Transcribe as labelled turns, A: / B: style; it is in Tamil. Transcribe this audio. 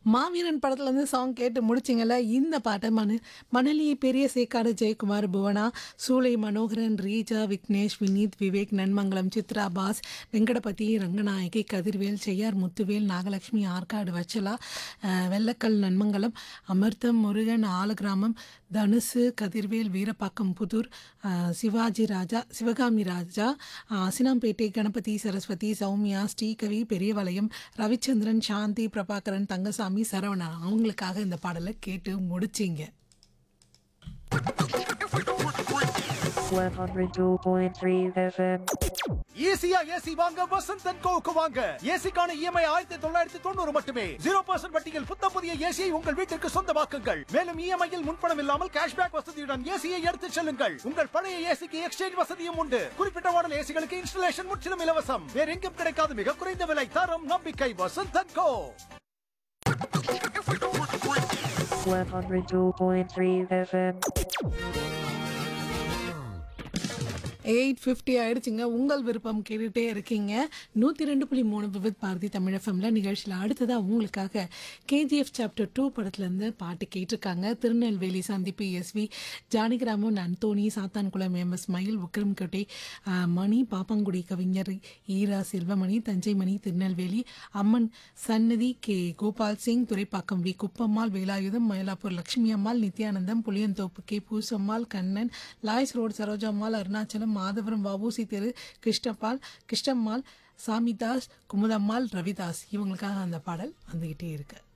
A: மாவீரன் படத்துல இருந்து சாங் கேட்டு முடிச்சிங்கல்ல இந்த பாட்டை மண மணலி பெரிய சேக்காடு ஜெயக்குமார் புவனா சூளை மனோகரன் ரீஜா விக்னேஷ் வினீத் விவேக் நன்மங்கலம் சித்ரா பாஸ் வெங்கடபதி ரங்கநாயகி கதிர்வேல் செய்யார் முத்துவேல் நாகலட்சுமி ஆற்காடு வச்சலா அஹ், வெள்ளக்கல் நன்மங்கலம் அமிர்தம் முருகன் ஆலகிராமம் தனுசு கதிர்வேல் வீரப்பாக்கம் புதூர் அஹ், சிவாஜி ராஜா சிவகாமி ராஜா அஹ், அசினாம்பேட்டை கணபதி சரஸ்வதி சௌமியா ஸ்ரீகவி பெரியவளையம் ரவிச்சந்திரன் சாந்தி பிரபாகரன் தங்கசாமி சரவணன் அவங்களுக்காக இந்த பாடலை கேட்டு முடிச்சிங்க
B: 102.3 FM.
C: ஈஸியா ஏசி வாங்க வசந்த் அண்ட் கோவுக்கு வாங்க ஏசிக்கான இஎம்ஐ ஆயிரத்தி தொள்ளாயிரத்தி தொண்ணூறு மட்டுமே ஜீரோ பர்சன்ட் வட்டியில் புத்தம் புதிய ஏசியை உங்கள் வீட்டிற்கு சொந்தமாக்குங்கள் மேலும் இஎம்ஐயில் முன்பணம் இல்லாமல் கேஷ்பேக் வசதியுடன் ஏசியை எடுத்துச் செல்லுங்கள் உங்கள் பழைய ஏசிக்கு எக்ஸ்சேஞ்ச் வசதியும் உண்டு குறிப்பிட்ட மாடல் ஏசிகளுக்கு இன்ஸ்டலேஷன் முற்றிலும் இலவசம் வேற எங்கும் கிடைக்காத மிக குறைந்த விலை தரம் நம்பிக்கை Vasanth and co
B: 102.3 FM.
A: Eight fifty ஆயிடுச்சுங்க உங்கள் விருப்பம் கேட்டுகிட்டே இருக்கீங்க நூற்றி ரெண்டு புள்ளி மூணு விவித் பாரதி தமிழ் எஃப்எம்ல நிகழ்ச்சியில் அடுத்ததாக உங்களுக்காக கேஜிஎஃப் சாப்டர் டூ படத்துலேருந்து பாட்டு கேட்டிருக்காங்க திருநெல்வேலி சந்திப்பு SV Janakiraman Anthony Sathankulam M S Mayil Vikramkottai ஆஹ், மணி பாப்பாங்குடி கவிஞர் ஈரா செல்வமணி தஞ்சை மணி Tirunelveli Amman Sannathi K Gopal Singh Thuraipakkam V Kuppammal Velayutham Mylapore Lakshmi Ammal Nithyanandam Pulianthope K Poosammal Kannan Lloyds road Sarojammal Arunachalam Madhavaram வபூசி தெரு கிருஷ்ணபால் கிருஷ்ணம்மாள் சாமிதாஸ் குமுதம்மாள் ரவிதாஸ் இவங்களுக்காக அந்த பாடல் வந்துகிட்டே இருக்கு